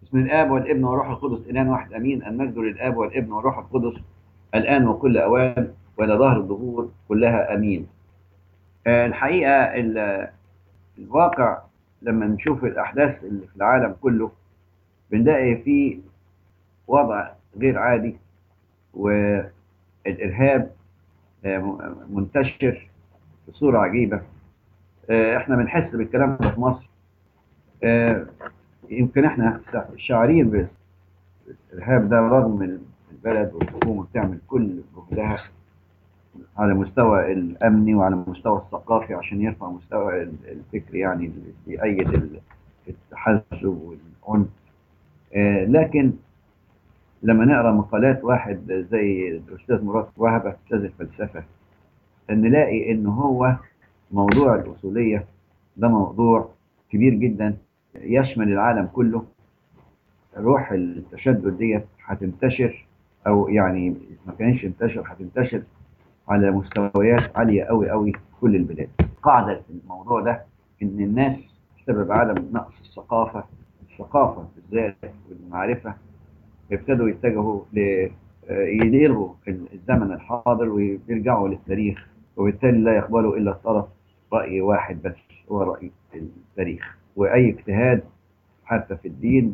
بسم الآب والابن والروح القدس إله واحد أمين المجد للآب والابن والروح القدس الآن وكل أوان وإلى ظهر الظهور كلها أمين آه، الحقيقة ال- الواقع لما نشوف الأحداث اللي في العالم كله بنلاقي فيه وضع غير عادي والإرهاب آه، م- منتشر بصورة عجيبة آه، احنا بنحس بالكلام ده في مصر آه، يمكن احنا شاعرين بالإرهاب ده رغم البلد والحكومة بتعمل كل جهدها على مستوى الأمني وعلى المستوى الثقافي عشان يرفع مستوى ال- الفكر يعني اللي بيأيد ال- التحزب والعنف آه، لكن لما نقرا مقالات واحد زي الأستاذ مراد وهبة أستاذ الفلسفة نلاقي إن هو موضوع الأصولية ده موضوع كبير جدا يشمل العالم كله روح التشدد ديت هتنتشر او يعني ما كانش انتشر هتنتشر على مستويات عاليه قوي قوي في كل البلاد قاعده في الموضوع ده ان الناس بسبب عدم نقص الثقافه الثقافه بالذات والمعرفه ابتدوا يتجهوا ل آه، يلغوا الزمن الحاضر ويرجعوا للتاريخ وبالتالي لا يقبلوا الا طرف راي واحد بس هو راي التاريخ واي اجتهاد حتى في الدين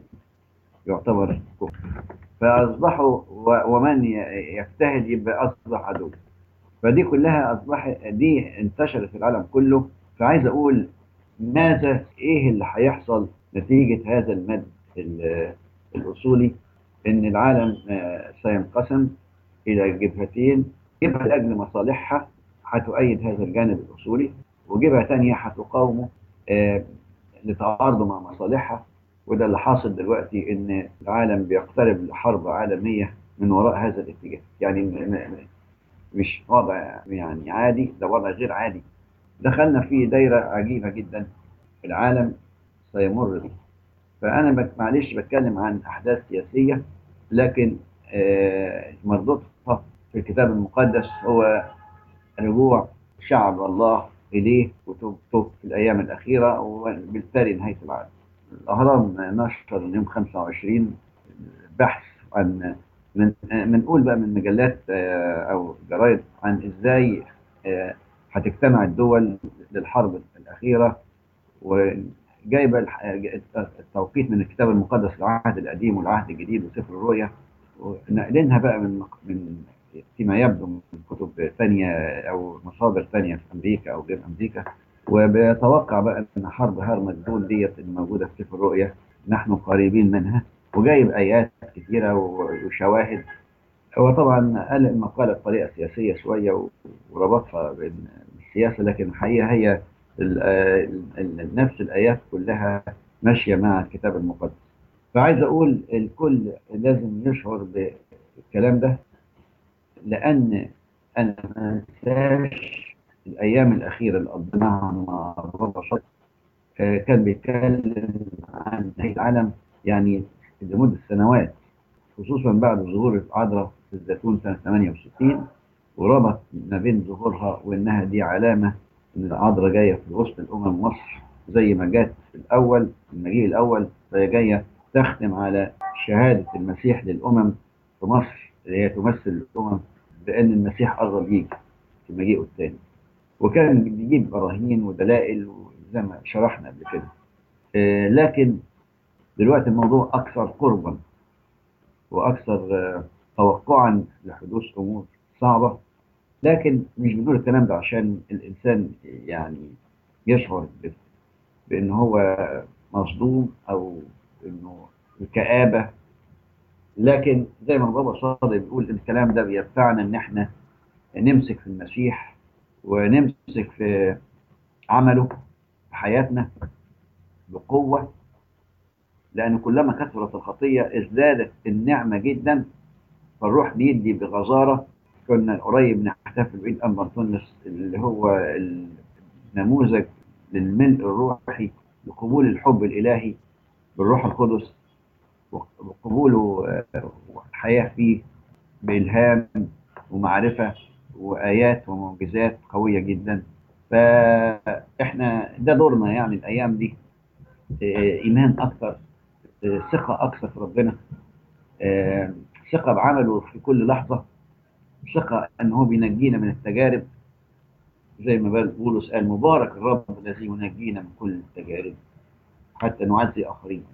يعتبر كفر فأصبحوا و- ومن ي- يجتهد يبقى أصبح عدو فدي كلها أصبح دي انتشرت في العالم كله فعايز أقول ماذا إيه اللي هيحصل نتيجة هذا المد ال- الأصولي إن العالم آه، سينقسم إلى جبهتين جبهة لأجل مصالحها هتؤيد هذا الجانب الأصولي وجبهة تانية هتقاومه آه، لتعارضه مع مصالحها وده اللي حاصل دلوقتي ان العالم بيقترب لحرب عالميه من وراء هذا الاتجاه يعني م- م- مش وضع يعني عادي ده وضع غير عادي دخلنا في دايره عجيبه جدا العالم سيمر بيه فانا بك معلش بتكلم عن احداث سياسيه لكن آه، مربوطها في الكتاب المقدس هو رجوع شعب الله اليه وتوبته في الايام الاخيره وبالتالي نهايه العالم الأهرام نشر يوم 25 بحث عن من بنقول بقى من مجلات آه، أو جرايد عن إزاي آه، هتجتمع الدول للحرب الأخيرة وجايبة الح- التوقيت من الكتاب المقدس العهد القديم والعهد الجديد وسفر الرؤيا ونقلينها بقى من من فيما يبدو من كتب ثانية أو مصادر ثانية في أمريكا أو غير أمريكا وبيتوقع بقى ان حرب هرمجدون ديت الموجوده في سفر الرؤيا نحن قريبين منها وجايب ايات كثيره و- وشواهد هو طبعا قال المقاله بطريقه سياسيه شويه و- وربطها بين السياسه لكن الحقيقه هي ال- ال- ال- نفس الايات كلها ماشيه مع الكتاب المقدس فعايز اقول الكل لازم يشعر بالكلام ده لان انا ما انساش الايام الاخيره اللي قضيناها مع بابا شط آه، كان بيتكلم عن نهايه العالم يعني لمده سنوات خصوصا بعد ظهور العذراء في الزيتون سنه 68 وربط ما بين ظهورها وانها دي علامه ان العذراء جايه في وسط الامم مصر زي ما جت في الاول في المجيء الاول فهي جايه تختم على شهاده المسيح للامم في مصر اللي هي تمثل الامم بان المسيح قرب يجي في مجيئه الثاني وكان بيجيب براهين ودلائل زي ما شرحنا قبل كده آه، لكن دلوقتي الموضوع اكثر قربا واكثر آه، توقعا لحدوث امور صعبه لكن مش بنقول الكلام ده عشان الانسان يعني يشعر ب- بان هو مصدوم او انه بكآبه لكن زي ما بابا صادق بيقول الكلام ده بيدفعنا ان احنا نمسك في المسيح ونمسك في عمله في حياتنا بقوة لأن كلما كثرت الخطية ازدادت النعمة جدا فالروح بيدي بغزارة كنا قريب نحتفل بعيد أنبا تونس اللي هو النموذج للملء الروحي لقبول الحب الإلهي بالروح القدس وقبوله آه، والحياة فيه بإلهام ومعرفة وآيات ومعجزات قوية جدا فإحنا ده دورنا يعني الأيام دي آه، إيمان أكتر آه، ثقة أكثر في ربنا آه، ثقة بعمله في كل لحظة ثقة أن هو بينجينا من التجارب زي ما بال- بولس قال مبارك الرب الذي ينجينا من كل التجارب حتى نعزي آخرين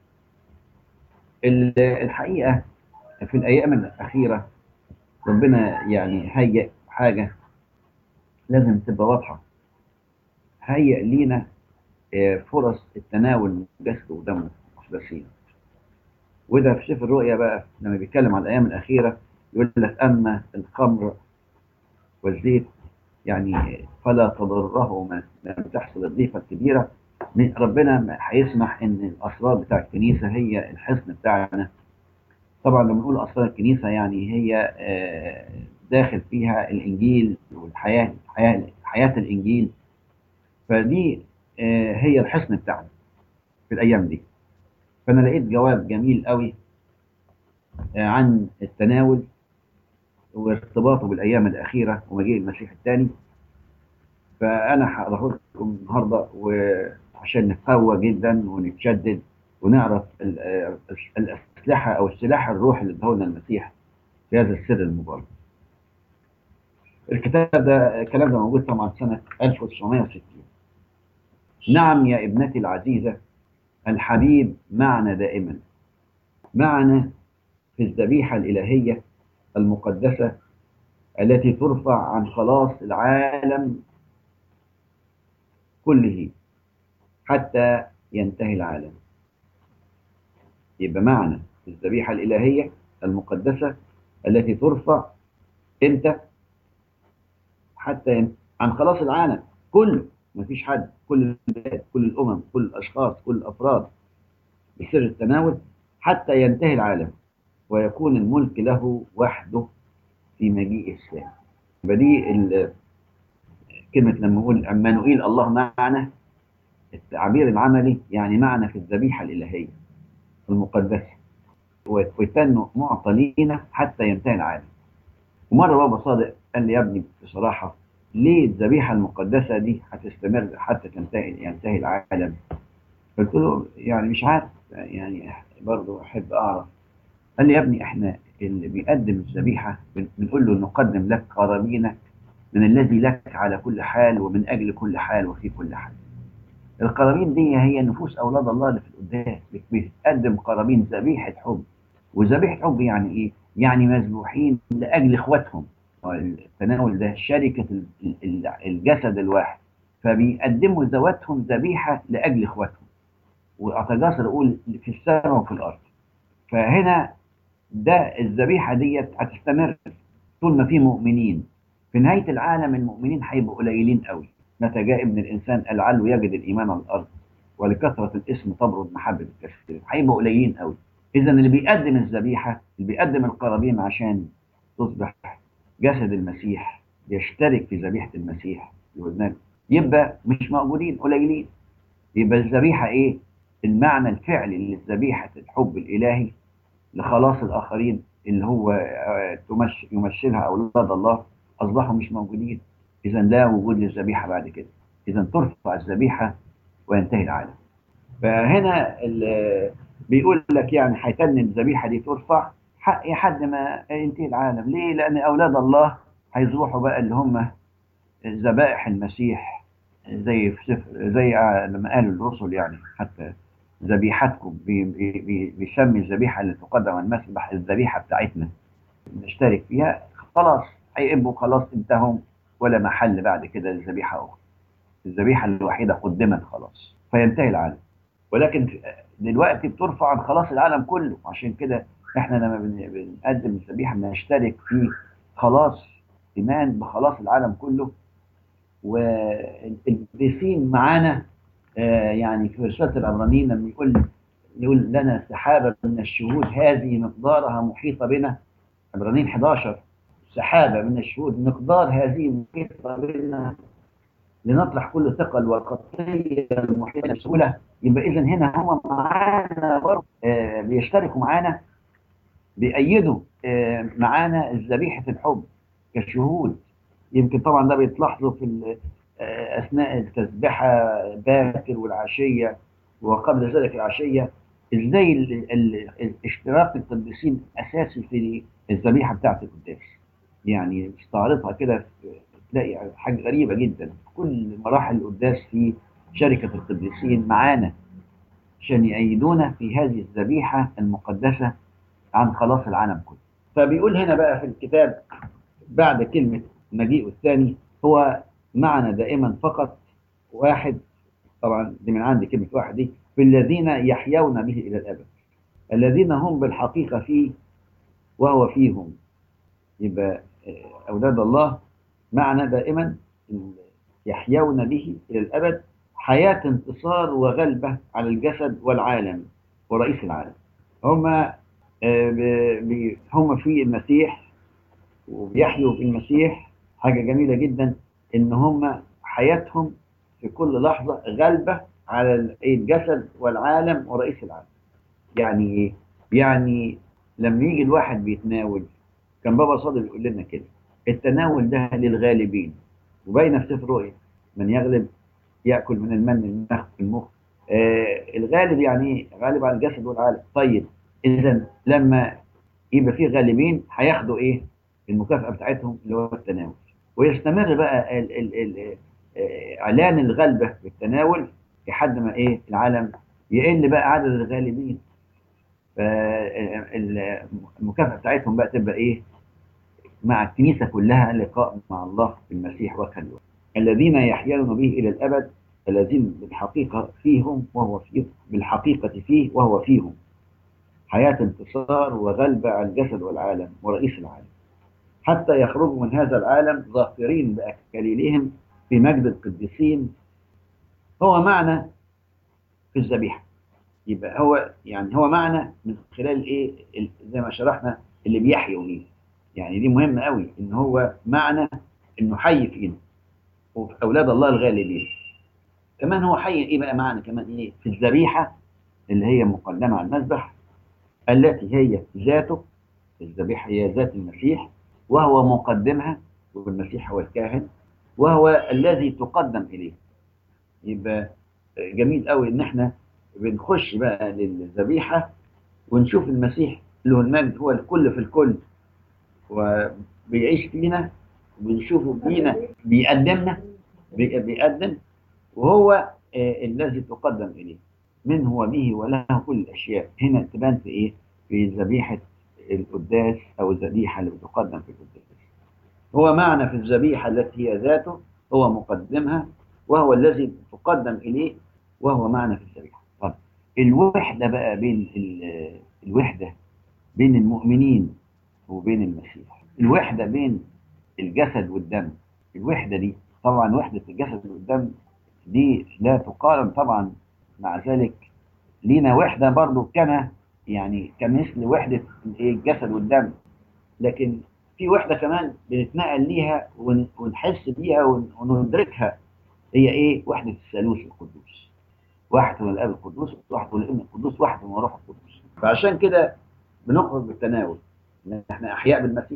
ال- الحقيقة في الأيام الأخيرة ربنا يعني هيئ حاجة لازم تبقى واضحة هيئ لينا آه، فرص التناول من جسده ودمه مقدسين وده في سفر الرؤيا بقى لما بيتكلم عن الأيام الأخيرة يقول لك أما الخمر والزيت يعني فلا تضرهما لما تحصل الضيفة الكبيرة من- ربنا هيسمح إن الأسرار بتاع الكنيسة هي الحصن بتاعنا طبعا لما نقول أسرار الكنيسة يعني هي آه، داخل فيها الإنجيل والحياة حياة, حياة الإنجيل فدي آه، هي الحصن بتاعنا في الأيام دي فأنا لقيت جواب جميل قوي آه، عن التناول وارتباطه بالأيام الأخيرة ومجيء المسيح الثاني فأنا هقرأه لكم النهاردة وعشان نتقوى جدا ونتشدد ونعرف ال- آه، الأسلحة أو السلاح الروحي اللي ادهولنا المسيح في هذا السر المبارك. الكتاب ده الكلام ده موجود طبعا سنة 1960 نعم يا ابنتي العزيزة الحبيب معنا دائما معنا في الذبيحة الإلهية المقدسة التي ترفع عن خلاص العالم كله حتى ينتهي العالم يبقى معنا في الذبيحة الإلهية المقدسة التي ترفع امتى حتى ين- عن خلاص العالم كله مفيش حد كل البلاد كل الأمم كل الأشخاص كل الأفراد بسر التناول حتى ينتهي العالم ويكون الملك له وحده في مجيء الثاني يبقى دي ال- كلمة لما نقول عمانوئيل الله معنا التعبير العملي يعني معنا في الذبيحة الإلهية المقدسة ويتن معطى لينا حتى ينتهي العالم ومرة بابا صادق قال لي يا ابني بصراحة ليه الذبيحة المقدسة دي هتستمر حتى تنتهي ينتهي العالم قلت له يعني مش عارف يعني برضه أحب أعرف قال لي يا ابني احنا اللي بيقدم الذبيحة بن- بنقول له نقدم لك قرابينك من الذي لك على كل حال ومن أجل كل حال وفي كل حال القرابين دي هي نفوس أولاد الله اللي في القداس بتقدم قرابين ذبيحة حب وذبيحة حب يعني إيه؟ يعني مذبوحين لأجل إخواتهم التناول ده شركة ال- ال- الجسد الواحد فبيقدموا ذواتهم ذبيحة لأجل إخواتهم وأتجاسر أقول في السماء وفي الأرض فهنا ده الذبيحة ديت هتستمر طول ما في مؤمنين في نهاية العالم المؤمنين هيبقوا قليلين قوي متى جاء ابن الإنسان لعله يجد الإيمان على الأرض ولكثرة الاسم تبرد محبة الكثير هيبقوا قليلين قوي إذا اللي بيقدم الذبيحة اللي بيقدم القرابين عشان تصبح جسد المسيح يشترك في ذبيحة المسيح اللي قلنا له، يبقى مش موجودين قليلين يبقى الذبيحة إيه؟ المعنى الفعلي للذبيحة الحب الإلهي لخلاص الآخرين اللي هو آه، تمش- يمثلها أولاد الله أصبحوا مش موجودين إذا لا وجود للذبيحة بعد كده إذا ترفع الذبيحة وينتهي العالم فهنا ال- بيقول لك يعني هيتن الذبيحة دي ترفع حق لحد ما ينتهي العالم ليه؟ لأن أولاد الله هيذبحوا بقى اللي هم ذبائح المسيح زي في سفر زي آه، لما قالوا الرسل يعني حتى ذبيحتكم بي- بي- بي- بيسمي الذبيحة اللي تقدم على المسبح الذبيحة بتاعتنا نشترك فيها خلاص هيبقوا خلاص انتهوا ولا محل بعد كده للذبيحة أخرى الذبيحة الوحيدة قدمت خلاص فينتهي العالم ولكن دلوقتي بترفع عن خلاص العالم كله عشان كده احنا لما بن- بنقدم الذبيحة بنشترك في خلاص إيمان بخلاص العالم كله والقديسين معانا آه، يعني في رسالة العبرانيين لما يقول يقول لنا سحابة من الشهود هذه مقدارها محيطة بنا عبرانيين 11 سحابة من الشهود مقدار هذه محيطة بنا لنطرح كل ثقل والخطية المحيطة بسهولة يبقى إذا هنا هم معانا برضه آه، بيشتركوا معانا بيأيدوا آه، معانا ذبيحة الحب كشهود يمكن طبعا ده بيتلاحظوا في ال- آه، أثناء التسبحة باكر والعشية وقبل ذلك العشية ازاي ال- ال- ال- اشتراك القديسين اساسي في الذبيحه بتاعت القداس يعني استعرضها كده في- تلاقي حاجه غريبه جدا كل مراحل القداس في شركه القديسين معانا عشان يأيدونا في هذه الذبيحه المقدسه عن خلاص العالم كله فبيقول هنا بقى في الكتاب بعد كلمه مجيء الثاني هو معنا دائما فقط واحد طبعا دي من عندي كلمه واحد دي في الذين يحيون به الى الابد الذين هم بالحقيقه فيه وهو فيهم يبقى آه، اولاد الله معنا دائما يحيون به الى الابد حياه انتصار وغلبه على الجسد والعالم ورئيس العالم هم آه، ب- ب- هم في المسيح وبيحيوا في المسيح حاجه جميله جدا ان هم حياتهم في كل لحظه غلبه على الجسد والعالم ورئيس العالم يعني ايه يعني لما يجي الواحد بيتناول كان بابا صادق بيقول لنا كده التناول ده للغالبين وباينه في سفر رؤيا من يغلب ياكل من المن المخ المخ آه الغالب يعني ايه غالب على الجسد والعالم طيب اذا لما يبقى في غالبين هياخدوا ايه المكافاه بتاعتهم اللي هو التناول ويستمر بقى ال ال ال آه، اعلان الغلبه بالتناول لحد ما ايه العالم يقل بقى عدد الغالبين فالمكافاه بتاعتهم بقى تبقى ايه مع الكنيسه كلها لقاء مع الله في المسيح وخلوه الذين يحيون به الى الابد الذين بالحقيقه فيهم وهو فيهم بالحقيقه فيه وهو فيهم حياه انتصار وغلبه على الجسد والعالم ورئيس العالم حتى يخرجوا من هذا العالم ظافرين باكاليلهم في مجد القديسين هو معنى في الذبيحه يبقى هو يعني هو معنى من خلال ايه ال- زي ما شرحنا اللي بيحيوا بيه يعني دي مهمه قوي ان هو معنى انه حي فينا وفي اولاد الله الغالبين كمان هو حي ايه بقى معنى كمان ايه في الذبيحه اللي هي مقدمه على المذبح التي هي ذاته الذبيحه هي ذات المسيح وهو مقدمها والمسيح هو الكاهن وهو الذي تقدم اليه يبقى جميل قوي ان احنا بنخش بقى للذبيحه ونشوف المسيح له المجد هو الكل في الكل وبيعيش فينا وبنشوفه فينا بيقدمنا بي- بيقدم وهو آه، الذي تقدم اليه منه وبه وله كل الاشياء هنا تبان في ايه في ذبيحه القداس او الذبيحه اللي بتقدم في القداس هو معنى في الذبيحه التي هي ذاته هو مقدمها وهو الذي تقدم اليه وهو معنى في الذبيحه طب الوحده بقى بين ال- الوحده بين المؤمنين وبين المسيح الوحده بين الجسد والدم الوحده دي طبعا وحده الجسد والدم دي لا تقارن طبعا مع ذلك لينا وحده برضو كما يعني كمثل وحده الجسد والدم لكن في وحده كمان بنتنقل ليها ون- ونحس بيها ون- وندركها هي ايه وحده الثالوث القدوس واحد من الاب القدوس واحد من الابن القدوس واحد من الروح القدس فعشان كده بنخرج بالتناول ان احنا احياء بالمسيح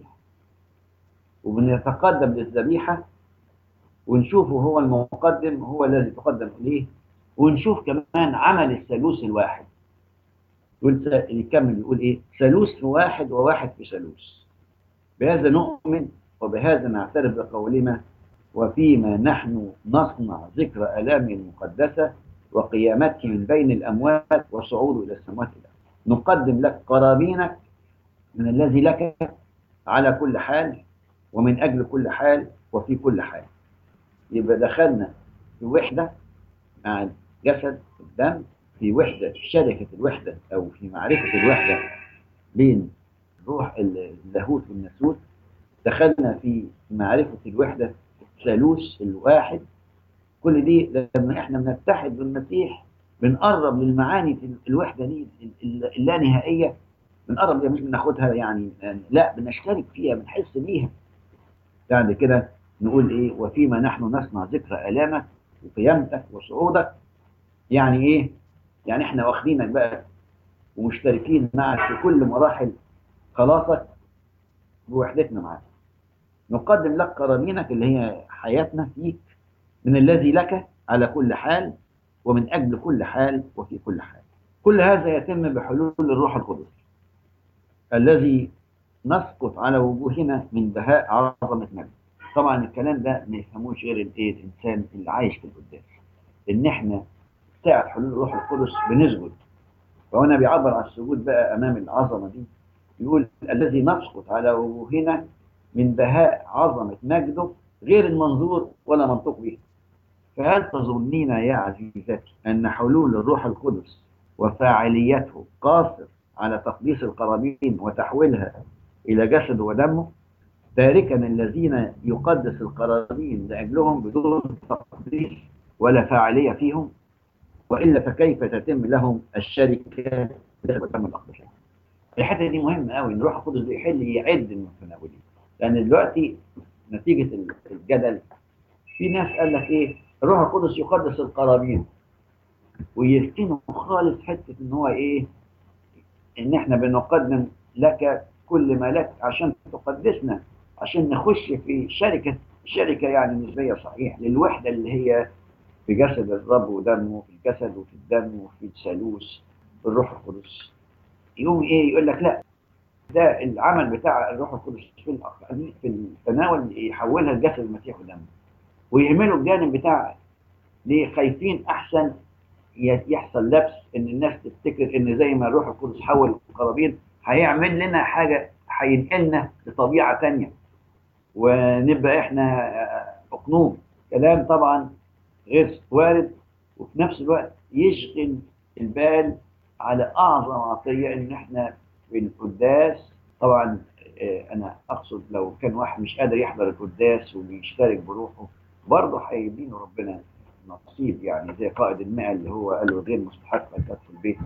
وبنتقدم للذبيحه ونشوفه هو المقدم هو الذي تقدم اليه ونشوف كمان عمل الثالوث الواحد يقول س- يكمل يقول ايه ثالوث في واحد وواحد في ثالوث بهذا نؤمن وبهذا نعترف بقولنا وفيما نحن نصنع ذكر آلامه المقدسة وقيامته من بين الأموات وصعوده إلى السماوات الأعلى نقدم لك قرابينك من الذي لك على كل حال ومن أجل كل حال وفي كل حال يبقى دخلنا في وحدة مع الجسد الدم في وحدة في شركة الوحدة أو في معرفة الوحدة بين روح اللاهوت والناسوت دخلنا في معرفة الوحدة الثالوث الواحد كل دي لما احنا بنتحد بالمسيح بنقرب للمعاني في الوحدة دي اللانهائية بنقرب ليها مش بناخدها يعني لا بنشترك فيها بنحس بيها بعد كده نقول ايه وفيما نحن نصنع ذكرى آلامك وقيامتك وصعودك يعني ايه يعني احنا واخدينك بقى ومشتركين معك في كل مراحل خلاصك بوحدتنا معاك نقدم لك قرابينك اللي هي حياتنا فيك من الذي لك على كل حال ومن أجل كل حال وفي كل حال كل هذا يتم بحلول الروح القدس الذي نسقط على وجوهنا من بهاء عظمة مجد طبعا الكلام ده ما يفهموش غير الايه الانسان اللي عايش في القداس ان احنا ساعة حلول الروح القدس بنسجد فهنا بيعبر عن السجود بقى امام العظمه دي يقول الذي نسقط على وجوهنا من بهاء عظمه مجده غير المنظور ولا منطق به فهل تظنين يا عزيزتي ان حلول الروح القدس وفاعليته قاصر على تقديس القرابين وتحويلها الى جسد ودمه تاركا الذين يقدس القرابين لاجلهم بدون تقديس ولا فاعليه فيهم والا فكيف تتم لهم الشركه وتم الاقدس الحته دي مهمه قوي ان الروح القدس بيحل يعد المتناولين لان دلوقتي نتيجه الجدل في ناس قال لك ايه الروح القدس يقدس القرابين ويركنوا خالص حته ان هو ايه ان احنا بنقدم لك كل ما لك عشان تقدسنا عشان نخش في شركه شركه يعني نسبيه صحيح للوحده اللي هي في جسد الرب ودمه في الجسد وفي الدم وفي الثالوث في الروح القدس يقوم ايه يقول لك لا ده العمل بتاع الروح القدس في في التناول يحولها لجسد المسيح ودمه ويهملوا الجانب بتاع ليه خايفين احسن يحصل لبس ان الناس تفتكر ان زي ما الروح القدس حول القرابين هيعمل لنا حاجه هينقلنا لطبيعه ثانيه ونبقى احنا اقنوم كلام طبعا غير وارد وفي نفس الوقت يشغل البال على اعظم عطيه ان احنا في القداس طبعا انا اقصد لو كان واحد مش قادر يحضر القداس وبيشترك بروحه برضه هيدينه ربنا نصيب يعني زي قائد المئة اللي هو قال له غير مستحق ان تدخل البيت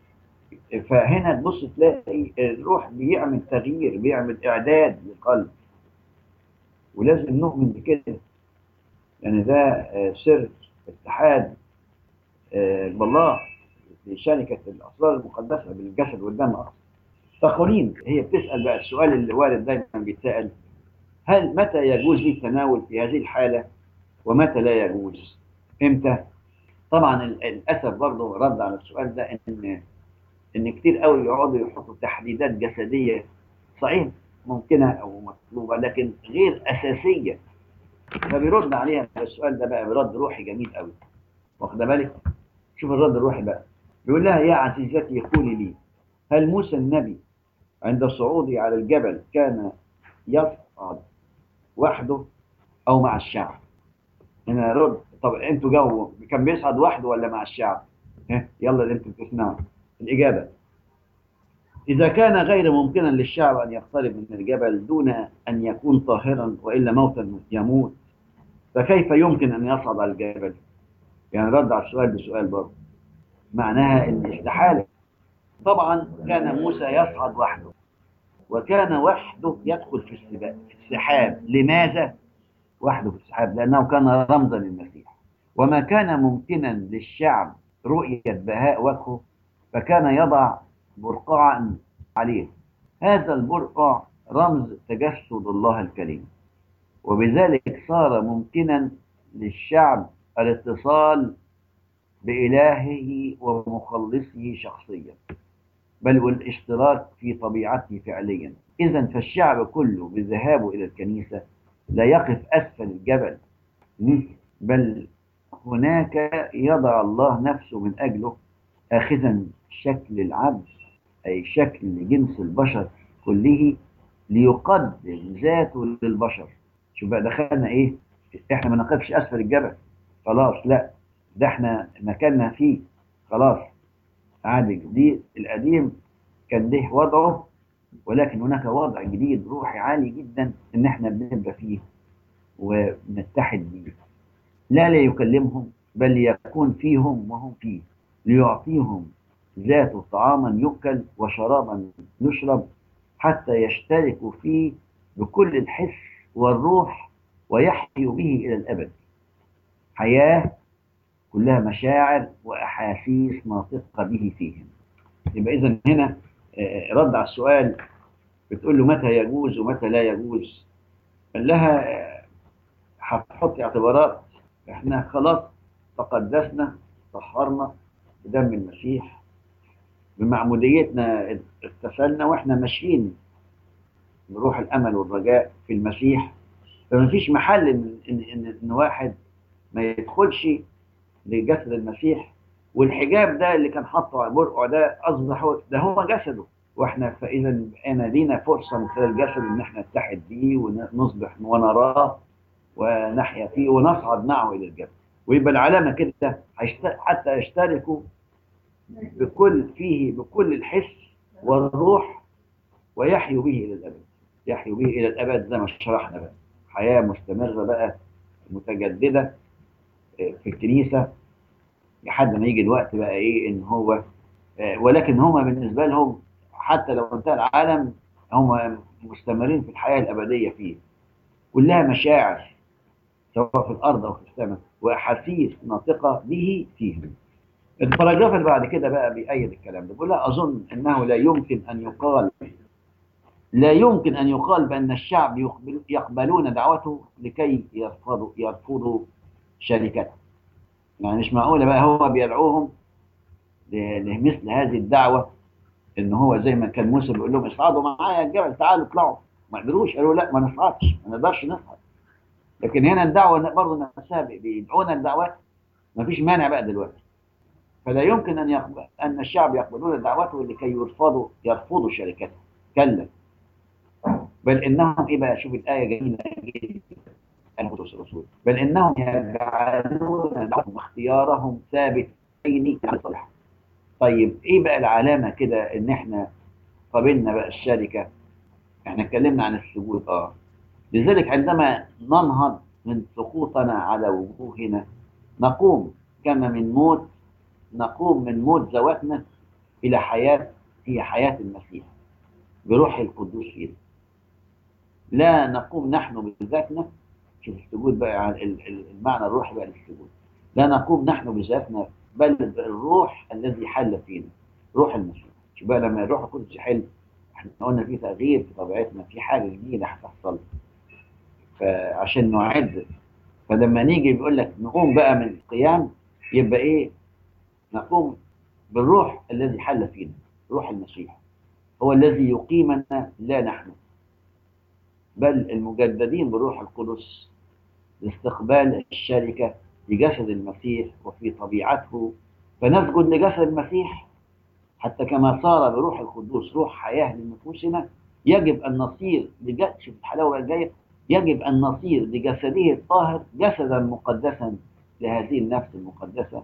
فهنا تبص تلاقي الروح بيعمل تغيير بيعمل اعداد للقلب ولازم نؤمن بكده يعني ده سر اتحاد بالله في شركة الأسرار المقدسة بالجسد والدم أصلا تقولين هي بتسأل بقى السؤال اللي وارد دايما بيتسأل هل متى يجوز لي التناول في هذه الحالة ومتى لا يجوز امتى طبعا للأسف برضه رد على السؤال ده إن إن كتير قوي يقعدوا يحطوا تحديدات جسدية صحيح ممكنة أو مطلوبة لكن غير أساسية فبيرد عليها السؤال ده بقى برد روحي جميل قوي واخد بالك شوف الرد الروحي بقى بيقول لها يا عزيزتي قولي لي هل موسى النبي عند صعوده على الجبل كان يصعد وحده او مع الشعب هنا رد طب انتوا جو كان بيصعد وحده ولا مع الشعب ها يلا اللي انتوا بتسمعوا الاجابه إذا كان غير ممكنا للشعب أن يقترب من الجبل دون أن يكون طاهرا وإلا موتا يموت فكيف يمكن أن يصعد على الجبل؟ يعني رد على السؤال بسؤال برضه معناها أن استحالة طبعا كان موسى يصعد وحده وكان وحده يدخل في السباق في السحاب لماذا؟ وحده في السحاب لأنه كان رمزا للمسيح وما كان ممكنا للشعب رؤية بهاء وجهه فكان يضع برقعا عليه هذا البرقع رمز تجسد الله الكريم وبذلك صار ممكنا للشعب الاتصال بإلهه ومخلصه شخصيا بل والاشتراك في طبيعته فعليا إذا فالشعب كله بذهابه إلى الكنيسة لا يقف أسفل الجبل بل هناك يضع الله نفسه من أجله آخذا شكل العبد أي شكل جنس البشر كله ليقدم ذاته للبشر شوف بقى دخلنا إيه إحنا ما نقفش أسفل الجبل خلاص لا ده إحنا مكاننا فيه خلاص عهد الجديد القديم كان له وضعه ولكن هناك وضع جديد روحي عالي جدا إن إحنا بنبقى فيه ونتحد بيه لا ليكلمهم بل ليكون فيهم وهم فيه ليعطيهم ذاته طعاما يؤكل وشرابا يشرب حتى يشتركوا فيه بكل الحس والروح ويحيوا به إلى الأبد حياة كلها مشاعر وأحاسيس ناطقة به فيهم يبقى إذا هنا رد على السؤال بتقول له متى يجوز ومتى لا يجوز قال لها هتحط اعتبارات احنا خلاص تقدسنا طهرنا بدم المسيح بمعموديتنا اغتسلنا واحنا ماشيين بروح الامل والرجاء في المسيح فما فيش محل ان ان ان, إن واحد ما يدخلش لجسد المسيح والحجاب ده اللي كان حاطه على برقع ده اصبح هو ده هو جسده واحنا فاذا انا لينا فرصه من خلال الجسد ان احنا نتحد بيه ونصبح ونراه ونحيا فيه ونصعد معه الى الجبل ويبقى العلامه كده هيشت- حتى يشتركوا بكل فيه بكل الحس والروح ويحيوا به الى الابد يحيوا به الى الابد زي ما شرحنا بقى حياه مستمره بقى متجدده في الكنيسه لحد ما يجي الوقت بقى ايه ان هو آه، ولكن هم بالنسبه لهم حتى لو انتهى العالم هم مستمرين في الحياه الابديه فيه كلها مشاعر سواء في الارض او في السماء واحاسيس ناطقه به فيهم الباراجراف اللي بعد كده بقى بيأيد الكلام ده بيقول لا اظن انه لا يمكن ان يقال لا يمكن ان يقال بان الشعب يقبل يقبلون دعوته لكي يرفضوا يرفضوا شركته يعني مش معقوله بقى هو بيدعوهم ل- لمثل هذه الدعوه ان هو زي ما كان موسى بيقول لهم اصعدوا معايا الجبل تعالوا اطلعوا ما قدروش قالوا لا ما نصعدش ما نقدرش نصعد لكن هنا الدعوه برضه نفسها بيدعونا الدعوات ما فيش مانع بقى دلوقتي فلا يمكن ان يقبل ان الشعب يقبلون دعوته لكي يرفضوا يرفضوا شركته كلا بل انهم ايه بقى شوف الايه جميله جدا انا قدس الرسول بل انهم يجعلون دعوتهم واختيارهم ثابتين على الصالح طيب ايه بقى العلامه كده ان احنا قبلنا بقى الشركه احنا اتكلمنا عن السجود اه لذلك عندما ننهض من سقوطنا على وجوهنا نقوم كما من موت نقوم من موت ذواتنا الى حياه هي حياه المسيح بروح القدوس فينا لا نقوم نحن بذاتنا شوف السجود بقى عن ال- ال- المعنى الروحي بقى للسجود لا نقوم نحن بذاتنا بل الروح الذي حل فينا روح المسيح شوف بقى لما الروح القدس يحل احنا قلنا في تغيير في طبيعتنا في حاجه جديده هتحصل فعشان نعد فلما نيجي بيقول لك نقوم بقى من القيام يبقى ايه نقوم بالروح الذي حل فينا روح المسيح هو الذي يقيمنا لا نحن بل المجددين بالروح القدس لاستقبال الشركة لجسد المسيح وفي طبيعته فنسجد لجسد المسيح حتى كما صار بروح القدوس روح حياة لنفوسنا يجب أن نصير لج- شوف الحلاوة الجاية يجب أن نصير لجسده الطاهر جسدا مقدسا لهذه النفس المقدسة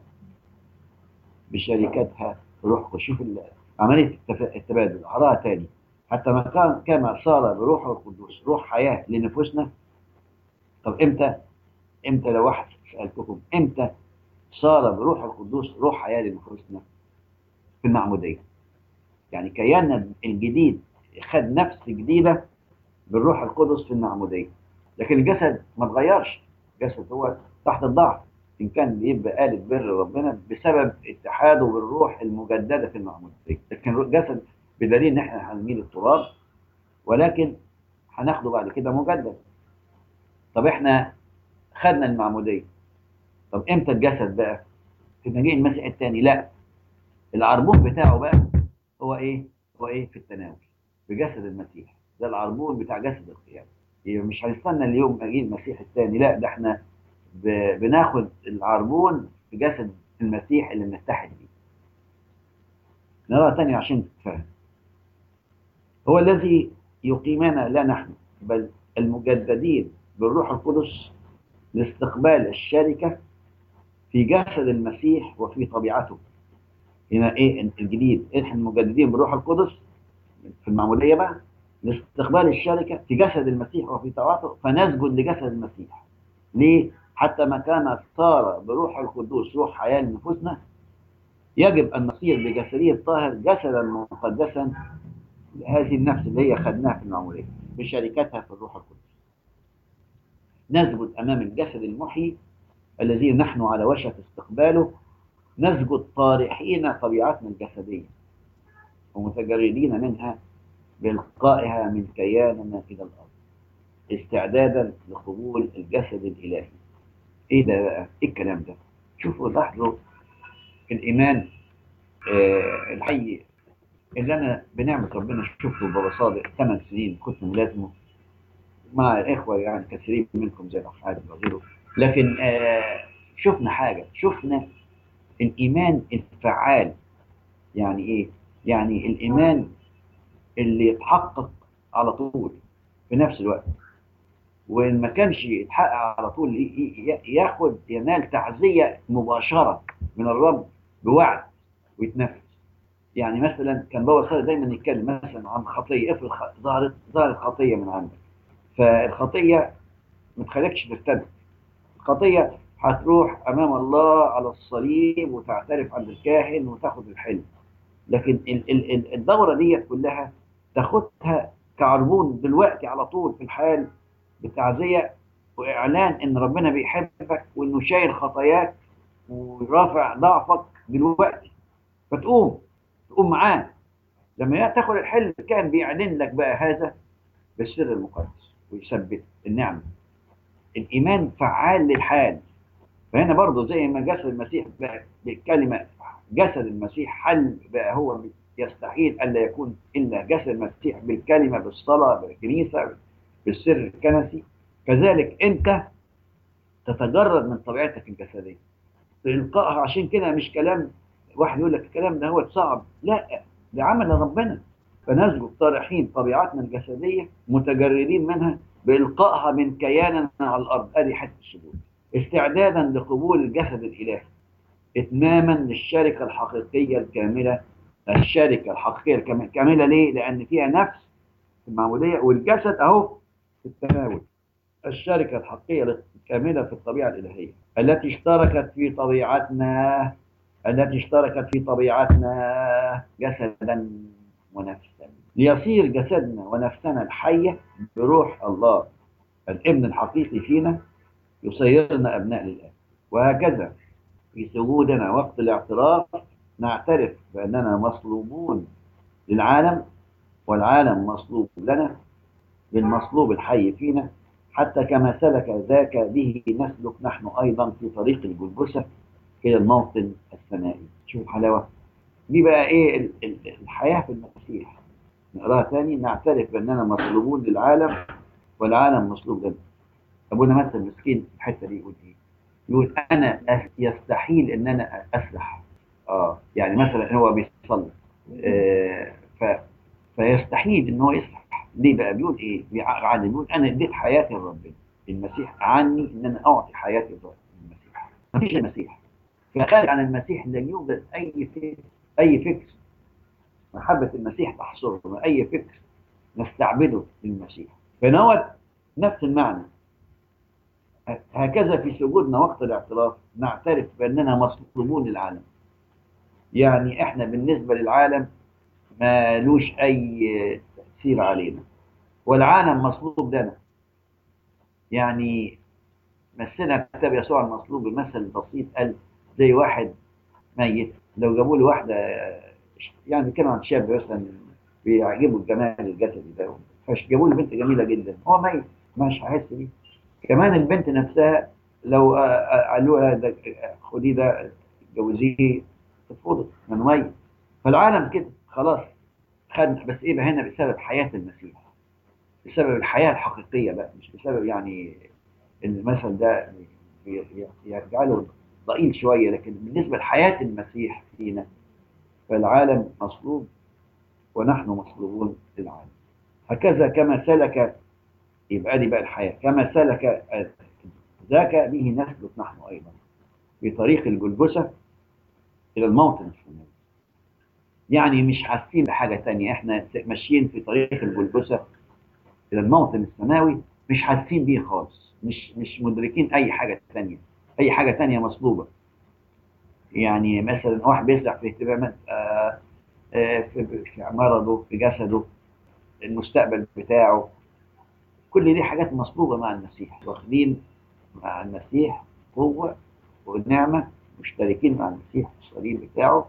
بشركتها روح شوف ال- عملية التف- التبادل أقراها تاني حتى ما كان كما صار بروحه القدوس روح حياة لنفوسنا طب امتى امتى لو واحد سألتكم امتى صار بروح القدوس روح حياة لنفوسنا في المعمودية يعني كياننا الجديد خد نفس جديدة بالروح القدس في المعمودية لكن الجسد ما اتغيرش الجسد هو تحت الضعف إن كان بيبقى آلة بر ربنا بسبب اتحاده بالروح المجددة في المعمودية لكن الجسد بدليل إن إحنا هنميل التراب ولكن هناخده بعد كده مجدد طب إحنا خدنا المعمودية طب إمتى الجسد بقى؟ في مجيء المسيح الثاني لا العربون بتاعه بقى هو إيه؟ هو إيه في التناول بجسد المسيح ده العربون بتاع جسد القيامة يبقى مش هنستنى اليوم مجيء المسيح الثاني لا ده احنا ب- بناخد العربون في جسد المسيح اللي بنتحد بيه نرى تاني عشان تتفهم هو الذي يقيمنا لا نحن بل المجددين بالروح القدس لاستقبال الشركة في جسد المسيح وفي طبيعته هنا ايه الجديد احنا المجددين بالروح القدس في المعمودية بقى لاستقبال الشركة في جسد المسيح وفي طبيعته فنسجد لجسد المسيح ليه؟ حتى ما كان صار بروح القدوس روح حياة لنفوسنا يجب أن نصير بجسده الطاهر جسدا مقدسا لهذه النفس اللي هي خدناها في المعمودية بشركتها في الروح القدس نسجد أمام الجسد المحيي الذي نحن على وشك استقباله نسجد طارحين طبيعتنا الجسدية ومتجردين منها بإلقائها من كياننا إلى الأرض استعدادا لقبول الجسد الإلهي إيه ده بقى؟ إيه الكلام ده؟ شوفوا لاحظوا الإيمان آه الحي اللي انا بنعمه ربنا شفته بابا صادق ثمان سنين كنت ملازمه مع الاخوه يعني كثيرين منكم زي الاخ عادل وغيره لكن آه شفنا حاجه شفنا الايمان الفعال يعني ايه؟ يعني الايمان اللي يتحقق على طول في نفس الوقت وان ما كانش يتحقق على طول ياخد ينال تعزيه مباشره من الرب بوعد ويتنفذ يعني مثلا كان بابا صالح دايما يتكلم مثلا عن خطيه افرض ظهرت ظهرت خطيه من عندك فالخطيه ما تخليكش ترتد الخطيه هتروح امام الله على الصليب وتعترف عند الكاهن وتاخد الحلم لكن الدوره ديت كلها تاخدها كعربون دلوقتي على طول في الحال بتعزيه واعلان ان ربنا بيحبك وانه شايل خطاياك ورافع ضعفك دلوقتي فتقوم تقوم معاه لما تاخد الحل كان بيعلن لك بقى هذا بالسر المقدس ويثبت النعمه الايمان فعال للحال فهنا برضه زي ما جسد المسيح بقى بالكلمه جسد المسيح حل بقى هو يستحيل الا يكون الا جسد المسيح بالكلمه بالصلاه بالكنيسه بالسر الكنسي كذلك انت تتجرد من طبيعتك الجسديه تلقائها عشان كده مش كلام واحد يقول لك الكلام ده هو صعب لا ده عمل ربنا فنسجد طارحين طبيعتنا الجسديه متجردين منها بالقائها من كياننا على الارض ادي حته السجود استعدادا لقبول الجسد الالهي اتماما للشركه الحقيقيه الكامله الشركه الحقيقيه الكامله ليه؟ لان فيها نفس في المعموديه والجسد اهو في التناول الشركه الحقيقيه الكامله في الطبيعه الالهيه التي اشتركت في طبيعتنا التي اشتركت في طبيعتنا جسدا ونفسا ليصير جسدنا ونفسنا الحيه بروح الله الابن الحقيقي فينا يصيرنا ابناء لله وهكذا في سجودنا وقت الاعتراف نعترف باننا مصلوبون للعالم والعالم مصلوب لنا بالمصلوب الحي فينا حتى كما سلك ذاك به نسلك نحن ايضا في طريق الجلجسه الى الموطن السمائي شوف حلاوه دي بقى ايه الحياه في المسيح نقراها تاني نعترف باننا مصلوبون للعالم والعالم مصلوب لنا ابونا مثلا مسكين في الحته دي يقول ايه؟ يقول انا يستحيل ان انا اسرح اه يعني مثلا هو بيصلي آه ف فيستحيل ان هو يسرح ليه بقى بيقول ايه؟ بيعلم بيقول انا اديت حياتي لربنا المسيح عني ان انا اعطي حياتي للمسيح مفيش المسيح فخارج عن المسيح لا يوجد اي فكر اي فكر محبه المسيح تحصرنا اي فكر نستعبده للمسيح فنوت نفس المعنى هكذا في سجودنا وقت الاعتراف نعترف باننا مصلوبون للعالم يعني احنا بالنسبه للعالم ما لوش اي تاثير علينا والعالم مصلوب لنا يعني مثلنا كتاب يسوع المصلوب بمثل بسيط قال زي واحد ميت لو جابوا له واحده يعني كان عن شاب مثلا بيعجبه الجمال الجسدي ده فجابوا له بنت جميله جدا هو ميت مش هيحس بيه كمان البنت نفسها لو قالوا لها ده خدي ده اتجوزيه تتفضل من ميت فالعالم كده خلاص خد بس ايه بقى هنا بسبب حياه المسيح بسبب الحياه الحقيقيه بقى مش بسبب يعني المثل ده يجعله ضئيل شويه لكن بالنسبه لحياه المسيح فينا فالعالم مصلوب ونحن مصلوبون للعالم هكذا كما سلك يبقى دي بقى الحياة كما سلك ذاك به نسلك نحن أيضا في طريق الجلجسة إلى الموطن السماوي يعني مش حاسين بحاجة تانية احنا ماشيين في طريق الجلجسة إلى الموطن السماوي مش حاسين بيه خالص مش مش مدركين أي حاجة تانية أي حاجة تانية مصلوبة يعني مثلا واحد بيسرح في اهتمامات آه آه في, في مرضه في جسده المستقبل بتاعه كل دي حاجات مصلوبة مع المسيح واخدين مع المسيح قوة والنعمة مشتركين مع المسيح في الصليب بتاعه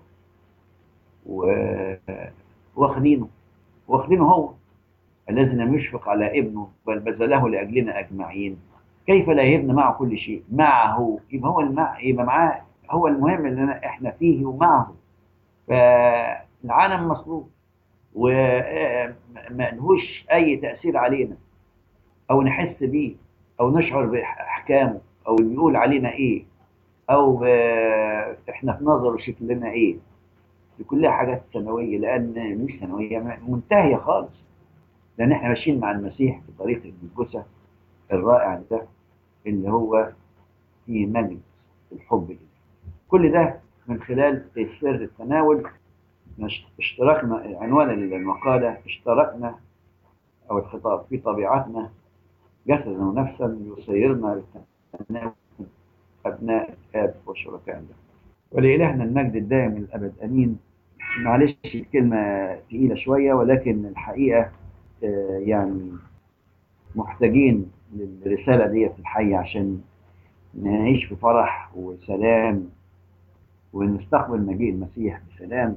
واخدينه واخدينه هو الذي لم يشفق على ابنه بل بذله لأجلنا أجمعين كيف لا يبنى معه كل شيء معه يبقى هو المع... يبقى معاه هو المهم ان احنا فيه ومعه فالعالم مصلوب وما لهوش اي تاثير علينا او نحس بيه او نشعر باحكامه او بيقول علينا ايه او آه، احنا في نظره شكلنا ايه دي كلها حاجات ثانويه لان مش ثانويه منتهيه خالص لان احنا ماشيين مع المسيح في طريق الجثه الرائع ده اللي هو في مجد الحب لله كل ده من خلال سر التناول نش- اشتركنا عنوان المقالة اشتركنا أو الخطاب في طبيعتنا جسدا ونفسا يسيرنا للتناول أبناء الآب وشركاء له ولإلهنا المجد الدائم الأبد أمين معلش الكلمة تقيلة شوية ولكن الحقيقة آه، يعني محتاجين للرسالة دي في الحي عشان نعيش في فرح وسلام ونستقبل مجيء المسيح بسلام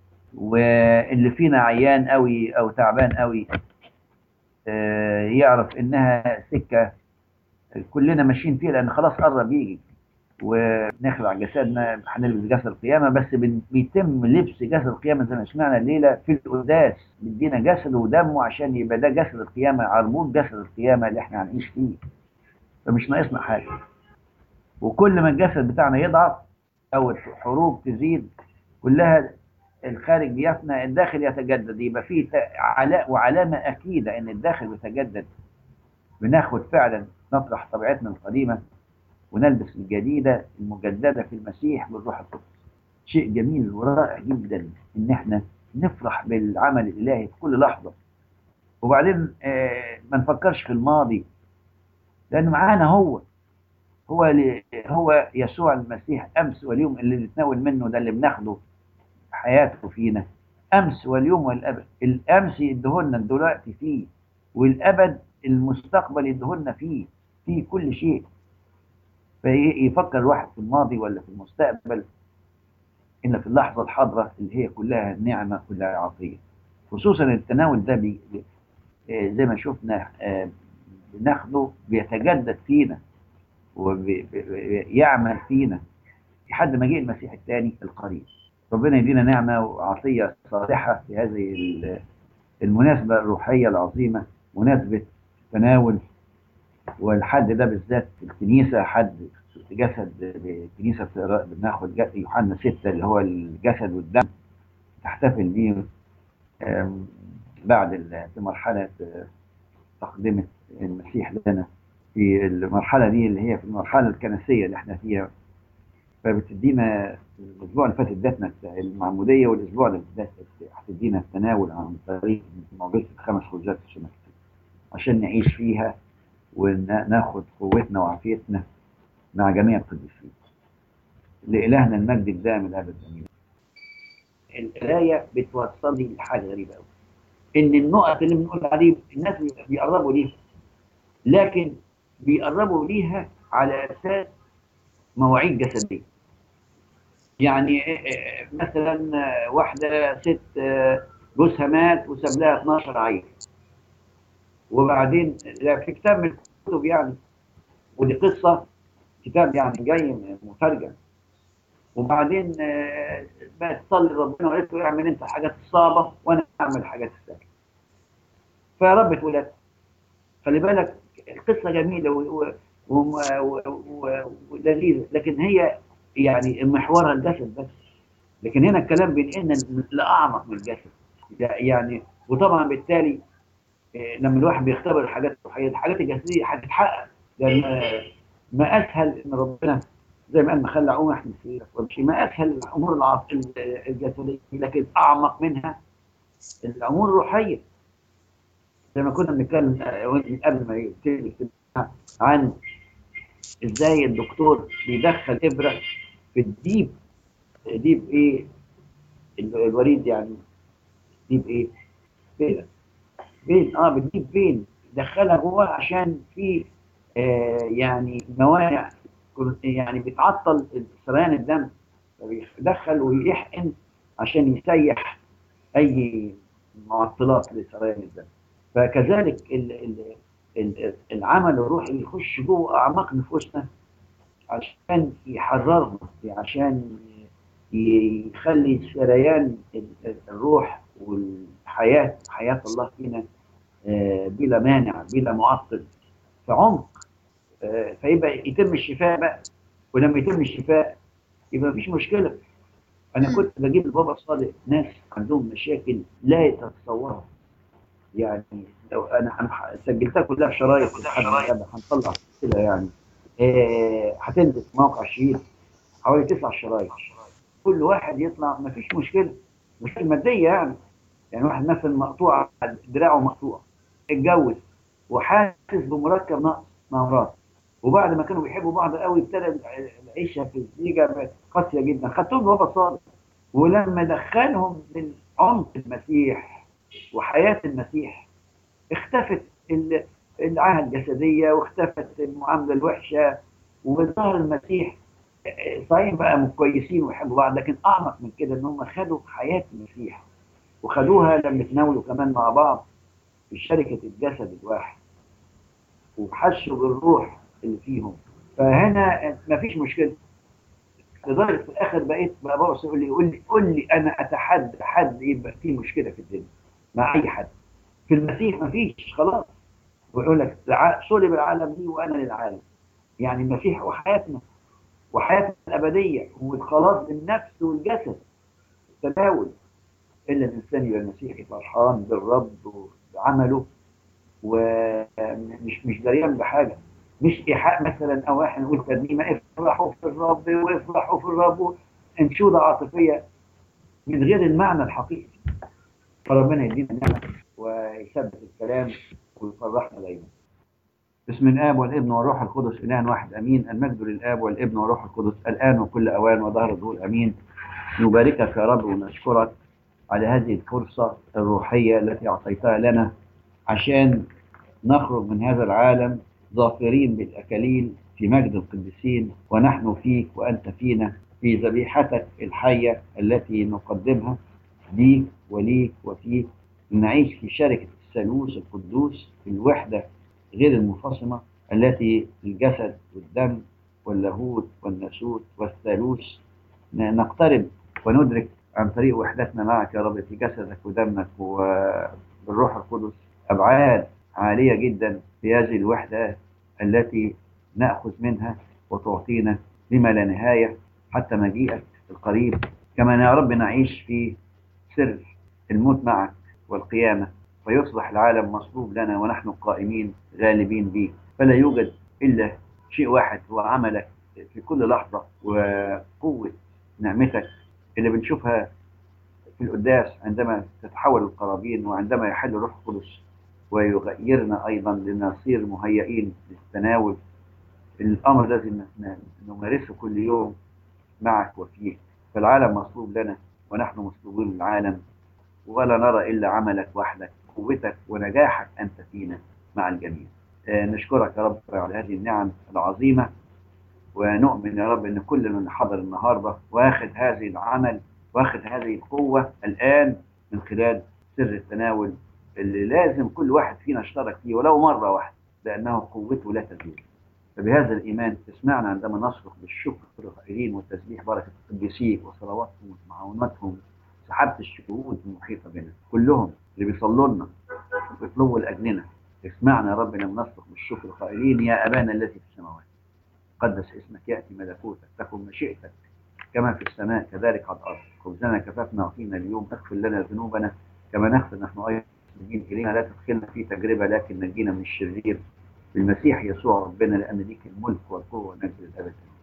واللي فينا عيان قوي او تعبان قوي آه، يعرف انها سكه كلنا ماشيين فيها لان خلاص قرب يجي ونخلع جسدنا هنلبس جسد القيامه بس بن- بيتم لبس جسد القيامه زي ما سمعنا الليله في القداس بيدينا جسده ودمه عشان يبقى ده جسد القيامه عربون جسد القيامه اللي احنا هنعيش فيه فمش ناقصنا حاجه وكل ما الجسد بتاعنا يضعف او الحروب تزيد كلها الخارج بيفنى الداخل يتجدد يبقى فيه ت- علاء وعلامه اكيده ان الداخل بيتجدد بناخد فعلا نطرح طبيعتنا القديمه ونلبس الجديده المجدده في المسيح بالروح القدس شيء جميل ورائع جدا ان احنا نفرح بالعمل الالهي في كل لحظه وبعدين آه، ما نفكرش في الماضي لان معانا هو هو اللي- هو يسوع المسيح امس واليوم اللي نتناول منه ده اللي بناخده حياته فينا امس واليوم والابد الامس يديهولنا دلوقتي فيه والابد المستقبل يديهولنا فيه في كل شيء فيفكر الواحد في الماضي ولا في المستقبل إلا في اللحظة الحاضرة اللي هي كلها نعمة كلها عطية خصوصا التناول ده بي آه، زي ما شفنا آه، بناخده بيتجدد فينا ويعمل فينا لحد ما جه المسيح الثاني القريب ربنا يدينا نعمة وعطية صالحة في هذه ال- المناسبة الروحية العظيمة مناسبة تناول والحد ده بالذات في الكنيسة حد جسد الكنيسة بناخد جسد يوحنا ستة اللي هو الجسد والدم تحتفل بيه آم، بعد ال- في مرحلة آه، تقدمة المسيح لنا في المرحلة دي اللي هي في المرحلة الكنسية اللي احنا فيها فبتدينا الأسبوع اللي فات ادتنا المعمودية والأسبوع اللي فات هتدينا التناول عن طريق معجزة الخمس خبزات الشمال عشان نعيش فيها وناخد قوتنا وعافيتنا مع جميع القديسين لإلهنا المجد الدائم الأبد آمين القراية بتوصلني لحاجة غريبة قوي إن النقط اللي بنقول عليه الناس بيقربوا ليها لكن بيقربوا ليها على أساس مواعيد جسدية يعني آه، آه، مثلا آه، واحدة ست آه، جوزها مات وساب لها 12 عيل وبعدين لا في كتاب من الكتب يعني ودي قصة كتاب يعني جاي مترجم وبعدين آه، بقت تصلي ربنا وقالت له اعمل انت الحاجات الصعبة وانا اعمل الحاجات السهلة فربت ولاد خلي بالك القصة جميلة و- و- وم- و- و- ولذيذة لكن هي يعني محورها الجسد بس لكن هنا الكلام بينقلنا لأعمق من الجسد يعني وطبعا بالتالي آه، لما الواحد بيختبر الحاجات الروحية الحاجات الجسدية هتتحقق لأن آه، ما أسهل إن ربنا زي ما قال ما خلى عمر احنا في ومشي ما أسهل الأمور العاط- الجسدية لكن أعمق منها الأمور الروحية زي ما كنا بنتكلم آه، قبل ما يبتدي الاجتماع عن ازاي الدكتور بيدخل ابره في الديب ديب ايه ال- الوريد يعني ديب ايه فين فين اه بتجيب فين دخلها جوه عشان في آه يعني موانع يعني بتعطل سريان الدم فبيدخل ويحقن عشان يسيح اي معطلات لسريان الدم فكذلك ال ال ال العمل الروحي يخش جوه اعماق نفوسنا عشان يحررنا عشان يخلي سريان ال- الروح حياة حياة الله فينا آه، بلا مانع بلا معطل في عمق آه، فيبقى يتم الشفاء بقى ولما يتم الشفاء يبقى مفيش مشكلة أنا مم. كنت بجيب البابا صادق ناس عندهم مشاكل لا تتصورها يعني لو أنا هنح- سجلتها كلها شرايط لحد الآن هنطلع كده يعني آه، هتنزل في موقع شريط حوالي تسع شرايط كل واحد يطلع مفيش مشكلة مشكلة مادية يعني يعني واحد مثلا مقطوع دراعه مقطوع اتجوز وحاسس بمركب نقص مع مراته وبعد ما كانوا بيحبوا بعض قوي ابتدى العيشه في الزيجه قاسيه جدا خدتهم بابا صادق ولما دخلهم من عمق المسيح وحياه المسيح اختفت ال- العاهه الجسديه واختفت المعامله الوحشه وظهر المسيح صحيح بقى كويسين ويحبوا بعض لكن اعمق من كده ان هم خدوا حياه المسيح وخدوها لما تناولوا كمان مع بعض في شركه الجسد الواحد وحسوا بالروح اللي فيهم فهنا مفيش مشكله لدرجه في الاخر بقيت بقى بقى يقول لي يقول لي قول لي انا اتحدى حد يبقى فيه مشكله في الدنيا مع اي حد في المسيح مفيش خلاص ويقول لك الع- صلب العالم لي وانا للعالم يعني المسيح وحياتنا وحياتنا الابديه والخلاص بالنفس والجسد تناول الا الانسان يبقى المسيحي فرحان بالرب وبعمله ومش مش دريان بحاجه مش ايحاء مثلا او احنا نقول ترنيمه افرحوا في الرب وافرحوا في الرب انشوده عاطفيه من غير المعنى الحقيقي فربنا يدينا النعمه ويثبت الكلام ويفرحنا دايما بسم الاب والابن والروح القدس اله واحد امين المجد للاب والابن والروح القدس الان وكل اوان وظهر الظهور امين نباركك يا رب ونشكرك على هذه الفرصه الروحيه التي اعطيتها لنا عشان نخرج من هذا العالم ظافرين بالأكاليل في مجد القديسين ونحن فيك وأنت فينا في ذبيحتك الحية التي نقدمها ليك وليك وفيك نعيش في شركة الثالوث القدوس في الوحدة غير المنفصمة التي الجسد والدم واللاهوت والناسوت والثالوث ن- نقترب وندرك عن طريق وحدتنا معك يا رب في جسدك ودمك وبالروح القدس أبعاد عالية جدا في هذه الوحدة التي نأخذ منها وتعطينا لما لا نهاية حتى مجيئك القريب كما يا رب نعيش في سر الموت معك والقيامة فيصبح العالم مصلوب لنا ونحن قائمين غالبين به فلا يوجد إلا شيء واحد هو عملك في كل لحظة وقوة نعمتك اللي بنشوفها في القداس عندما تتحول القرابين وعندما يحل الروح القدس ويغيرنا أيضا لنصير مهيئين للتناول الأمر الذي نمارسه كل يوم معك وفيك فالعالم مصلوب لنا ونحن مصلوبين للعالم ولا نرى إلا عملك وحدك قوتك ونجاحك أنت فينا مع الجميع آه، نشكرك يا رب على هذه النعم العظيمة ونؤمن يا رب أن كل من حضر النهاردة واخد هذه العمل واخد هذه القوة الآن من خلال سر التناول اللي لازم كل واحد فينا اشترك فيه ولو مرة واحدة لأنه قوته لا تزول فبهذا الإيمان تسمعنا عندما نصرخ بالشكر القائلين والتسبيح بركة القديسين وصلواتهم ومعوناتهم سحابة الشهود المحيطة بنا كلهم اللي بيصلوا لنا ويطلبوا لأجلنا اسمعنا يا رب لما نصرخ بالشكر قائلين يا أبانا الذي في السماوات قدس اسمك يأتي ملكوتك تكن مشيئتك كما في السماء كذلك على الأرض خبزنا كفافنا أعطينا اليوم اغفر لنا ذنوبنا كما نغفر نحن أيضا المسلمين إلينا لا تدخلنا في تجربة لكن نجينا من الشرير بالمسيح يسوع ربنا لأن ليك الملك والقوة والمجد للأبد